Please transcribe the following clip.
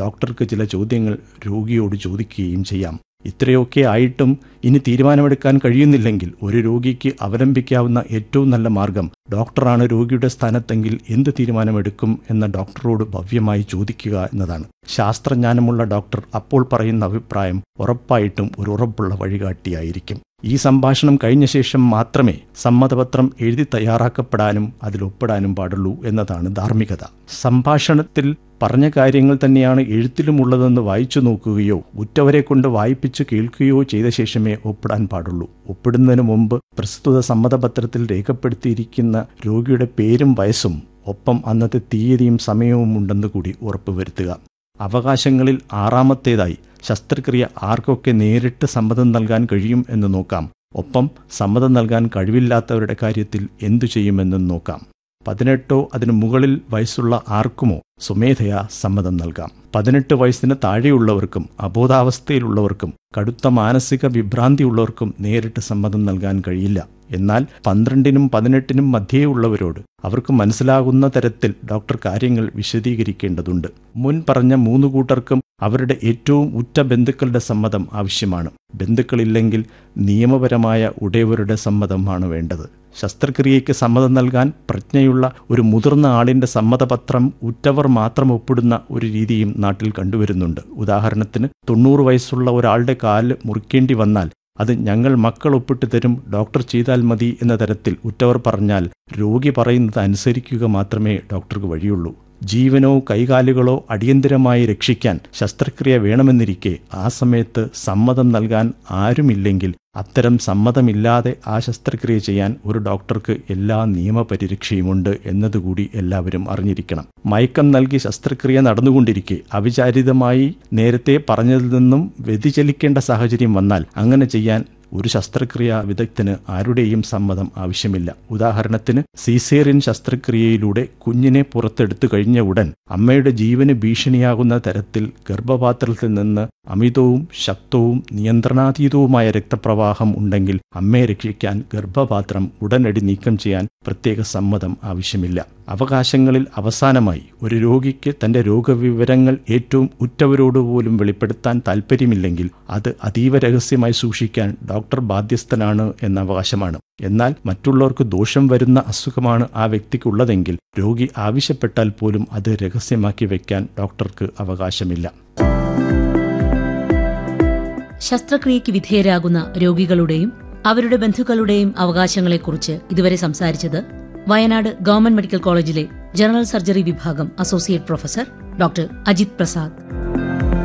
ഡോക്ടർക്ക് ചില ചോദ്യങ്ങൾ രോഗിയോട് ചോദിക്കുകയും ചെയ്യാം ഇത്രയൊക്കെ ആയിട്ടും ഇനി തീരുമാനമെടുക്കാൻ കഴിയുന്നില്ലെങ്കിൽ ഒരു രോഗിക്ക് അവലംബിക്കാവുന്ന ഏറ്റവും നല്ല മാർഗം ഡോക്ടറാണ് രോഗിയുടെ സ്ഥാനത്തെങ്കിൽ എന്ത് തീരുമാനമെടുക്കും എന്ന ഡോക്ടറോട് ഭവ്യമായി ചോദിക്കുക എന്നതാണ് ശാസ്ത്രജ്ഞാനമുള്ള ഡോക്ടർ അപ്പോൾ പറയുന്ന അഭിപ്രായം ഉറപ്പായിട്ടും ഒരു ഉറപ്പുള്ള വഴികാട്ടിയായിരിക്കും ഈ സംഭാഷണം കഴിഞ്ഞ ശേഷം മാത്രമേ സമ്മതപത്രം എഴുതി തയ്യാറാക്കപ്പെടാനും അതിൽ ഒപ്പിടാനും പാടുള്ളൂ എന്നതാണ് ധാർമ്മികത സംഭാഷണത്തിൽ പറഞ്ഞ കാര്യങ്ങൾ തന്നെയാണ് എഴുത്തിലുമുള്ളതെന്ന് വായിച്ചു നോക്കുകയോ ഉറ്റവരെ കൊണ്ട് വായിപ്പിച്ച് കേൾക്കുകയോ ചെയ്ത ശേഷമേ ഒപ്പിടാൻ പാടുള്ളൂ ഒപ്പിടുന്നതിന് മുമ്പ് പ്രസ്തുത സമ്മതപത്രത്തിൽ രേഖപ്പെടുത്തിയിരിക്കുന്ന രോഗിയുടെ പേരും വയസ്സും ഒപ്പം അന്നത്തെ തീയതിയും സമയവും ഉണ്ടെന്ന് കൂടി ഉറപ്പുവരുത്തുക അവകാശങ്ങളിൽ ആറാമത്തേതായി ശസ്ത്രക്രിയ ആർക്കൊക്കെ നേരിട്ട് സമ്മതം നൽകാൻ കഴിയും എന്ന് നോക്കാം ഒപ്പം സമ്മതം നൽകാൻ കഴിവില്ലാത്തവരുടെ കാര്യത്തിൽ എന്തു ചെയ്യുമെന്നും നോക്കാം പതിനെട്ടോ അതിനു മുകളിൽ വയസ്സുള്ള ആർക്കുമോ സ്വമേധയാ സമ്മതം നൽകാം പതിനെട്ട് വയസ്സിന് താഴെയുള്ളവർക്കും അബോധാവസ്ഥയിലുള്ളവർക്കും കടുത്ത മാനസിക വിഭ്രാന്തിയുള്ളവർക്കും നേരിട്ട് സമ്മതം നൽകാൻ കഴിയില്ല എന്നാൽ പന്ത്രണ്ടിനും പതിനെട്ടിനും മധ്യേയുള്ളവരോട് അവർക്ക് മനസ്സിലാകുന്ന തരത്തിൽ ഡോക്ടർ കാര്യങ്ങൾ വിശദീകരിക്കേണ്ടതുണ്ട് മുൻ പറഞ്ഞ മൂന്ന് കൂട്ടർക്കും അവരുടെ ഏറ്റവും ഉറ്റ ബന്ധുക്കളുടെ സമ്മതം ആവശ്യമാണ് ബന്ധുക്കളില്ലെങ്കിൽ നിയമപരമായ ഉടയവരുടെ സമ്മതമാണ് വേണ്ടത് ശസ്ത്രക്രിയയ്ക്ക് സമ്മതം നൽകാൻ പ്രജ്ഞയുള്ള ഒരു മുതിർന്ന ആളിന്റെ സമ്മതപത്രം ഉറ്റവർ മാത്രം ഒപ്പിടുന്ന ഒരു രീതിയും നാട്ടിൽ കണ്ടുവരുന്നുണ്ട് ഉദാഹരണത്തിന് തൊണ്ണൂറ് വയസ്സുള്ള ഒരാളുടെ കാല് മുറിക്കേണ്ടി വന്നാൽ അത് ഞങ്ങൾ മക്കൾ ഒപ്പിട്ട് തരും ഡോക്ടർ ചെയ്താൽ മതി എന്ന തരത്തിൽ ഉറ്റവർ പറഞ്ഞാൽ രോഗി പറയുന്നത് അനുസരിക്കുക മാത്രമേ ഡോക്ടർക്ക് വഴിയുള്ളൂ ജീവനോ കൈകാലുകളോ അടിയന്തിരമായി രക്ഷിക്കാൻ ശസ്ത്രക്രിയ വേണമെന്നിരിക്കെ ആ സമയത്ത് സമ്മതം നൽകാൻ ആരുമില്ലെങ്കിൽ അത്തരം സമ്മതമില്ലാതെ ആ ശസ്ത്രക്രിയ ചെയ്യാൻ ഒരു ഡോക്ടർക്ക് എല്ലാ നിയമപരിരക്ഷയുമുണ്ട് എന്നതുകൂടി എല്ലാവരും അറിഞ്ഞിരിക്കണം മയക്കം നൽകി ശസ്ത്രക്രിയ നടന്നുകൊണ്ടിരിക്കെ അവിചാരിതമായി നേരത്തെ പറഞ്ഞതിൽ നിന്നും വ്യതിചലിക്കേണ്ട സാഹചര്യം വന്നാൽ അങ്ങനെ ചെയ്യാൻ ഒരു ശസ്ത്രക്രിയ വിദഗ്ധന് ആരുടെയും സമ്മതം ആവശ്യമില്ല ഉദാഹരണത്തിന് സീസേറിയൻ ശസ്ത്രക്രിയയിലൂടെ കുഞ്ഞിനെ പുറത്തെടുത്തു കഴിഞ്ഞ ഉടൻ അമ്മയുടെ ജീവന് ഭീഷണിയാകുന്ന തരത്തിൽ ഗർഭപാത്രത്തിൽ നിന്ന് അമിതവും ശക്തവും നിയന്ത്രണാതീതവുമായ രക്തപ്രവാഹം ഉണ്ടെങ്കിൽ അമ്മയെ രക്ഷിക്കാൻ ഗർഭപാത്രം ഉടനടി നീക്കം ചെയ്യാൻ പ്രത്യേക സമ്മതം ആവശ്യമില്ല അവകാശങ്ങളിൽ അവസാനമായി ഒരു രോഗിക്ക് തന്റെ രോഗവിവരങ്ങൾ ഏറ്റവും ഉറ്റവരോട് പോലും വെളിപ്പെടുത്താൻ താൽപ്പര്യമില്ലെങ്കിൽ അത് അതീവ രഹസ്യമായി സൂക്ഷിക്കാൻ ഡോക്ടർ ബാധ്യസ്ഥനാണ് എന്ന അവകാശമാണ് എന്നാൽ മറ്റുള്ളവർക്ക് ദോഷം വരുന്ന അസുഖമാണ് ആ വ്യക്തിക്കുള്ളതെങ്കിൽ രോഗി ആവശ്യപ്പെട്ടാൽ പോലും അത് രഹസ്യമാക്കി വയ്ക്കാൻ ഡോക്ടർക്ക് അവകാശമില്ല ശസ്ത്രക്രിയയ്ക്ക് വിധേയരാകുന്ന രോഗികളുടെയും അവരുടെ ബന്ധുക്കളുടെയും അവകാശങ്ങളെക്കുറിച്ച് ഇതുവരെ സംസാരിച്ചത് വയനാട് ഗവൺമെന്റ് മെഡിക്കൽ കോളേജിലെ ജനറൽ സർജറി വിഭാഗം associate professor doctor Ajith Prasad